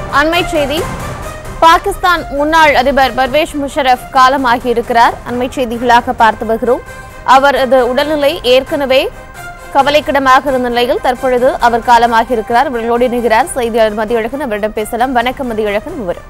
அண்மை செய்தி பாகிஸ்தான் முன்னாள் அதிபர் பர்வேஷ் முஷரப் காலமாகியிருக்கிறார் அண்மை செய்திகளாக பார்த்து வருகிறோம் அவரது உடல்நிலை ஏற்கனவே கவலைக்கிடமாக இருந்த நிலையில் தற்பொழுது அவர் காலமாகியிருக்கிறார் இவர்களோடு இணைகிறார் செய்தியாளர் மதியழகன் அவரிடம் பேசலாம் வணக்கம் மதியழகன் விவரம்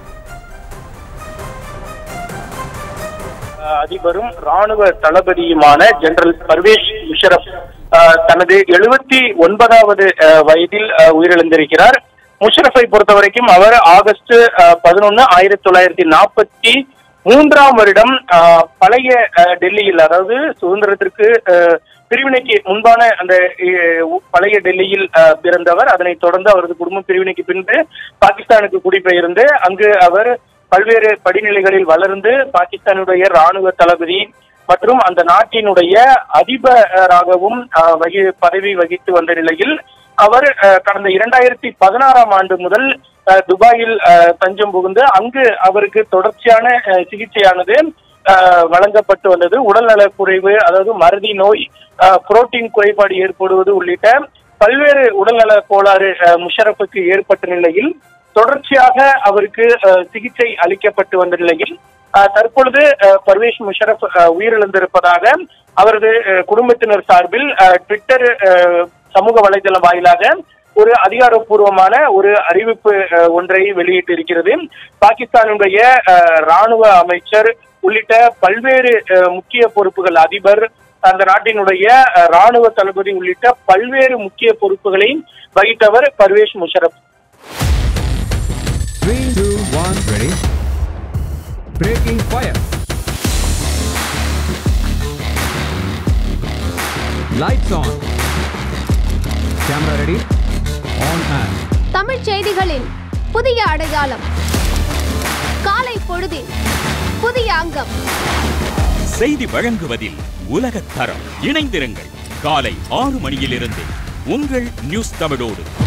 அதிபரும் ராணுவ தளபதியுமான ஜெனரல் பர்வேஷ் முஷரப் அஹ், தனது எழுபத்தி ஒன்பதாவது அஹ், வயதில் அஹ், உயிரிழந்திருக்கிறார் முஷரஃபை பொறுத்த வரைக்கும் அவர் ஆகஸ்ட் பதினொன்னு ஆயிரத்தி தொள்ளாயிரத்தி நாற்பத்தி மூன்றாம் வருடம் அஹ், பழைய அஹ், டெல்லியில் அதாவது சுதந்திரத்திற்கு அஹ், பிரிவினைக்கு முன்பான அந்த அஹ், பழைய டெல்லியில் அஹ், பிறந்தவர் அதனைத் தொடர்ந்து அவரது குடும்பம் பிரிவினைக்கு பின்பு பாகிஸ்தானுக்கு குடிபெயர்ந்து அங்கு அவர் பல்வேறு படிநிலைகளில் வளர்ந்து பாகிஸ்தானுடைய ராணுவ தளபதி மற்றும் அந்த நாட்டினுடைய அதிபராகவும் அஹ், வகி பதவி வகித்து வந்த நிலையில் அவர் அஹ், கடந்த இரண்டாயிரத்தி பதினாறாம் ஆண்டு முதல் அஹ், துபாயில் அஹ், தஞ்சம் புகுந்து அங்கு அவருக்கு தொடர்ச்சியான அஹ், சிகிச்சையானது அஹ், வழங்கப்பட்டு வந்தது உடல்நலக் குறைவு அதாவது மறதி நோய் அஹ், புரோட்டீன் குறைபாடு ஏற்படுவது உள்ளிட்ட பல்வேறு உடல்நல கோளாறு அஹ், முஷரப்புக்கு ஏற்பட்ட நிலையில் தொடர்ச்சியாக அவருக்கு அஹ், சிகிச்சை அளிக்கப்பட்டு வந்த நிலையில் அஹ், தற்பொழுது அஹ், பர்வேஷ் முஷரப் அஹ், உயிரிழந்திருப்பதாக அவரது அஹ், குடும்பத்தினர் சார்பில் அஹ், ட்விட்டர் அஹ், சமூக வலைதளம் வாயிலாக ஒரு அதிகாரப்பூர்வமான ஒரு அறிவிப்பு அஹ், ஒன்றை வெளியிட்டு இருக்கிறது பாகிஸ்தானுடைய அஹ், ராணுவ அமைச்சர் உள்ளிட்ட பல்வேறு அஹ், முக்கிய பொறுப்புகள் அதிபர் அந்த நாட்டினுடைய அஹ், ராணுவ தளபதி உள்ளிட்ட பல்வேறு முக்கிய பொறுப்புகளை வகித்தவர் Parvesh Musharraf Three, two, one, ready. Breaking fire. Lights on. Camera ready. On and. தமிழ்ச் செய்திகளின் புதிய அடையாளம் காலை பொழுதின் புதிய அங்கம் செய்தி வழங்குவதில் உலகத் தரம் இணைந்திருங்கள் காலை ஆறு மணியிலிருந்து உங்கள் நியூஸ் தமிழோடு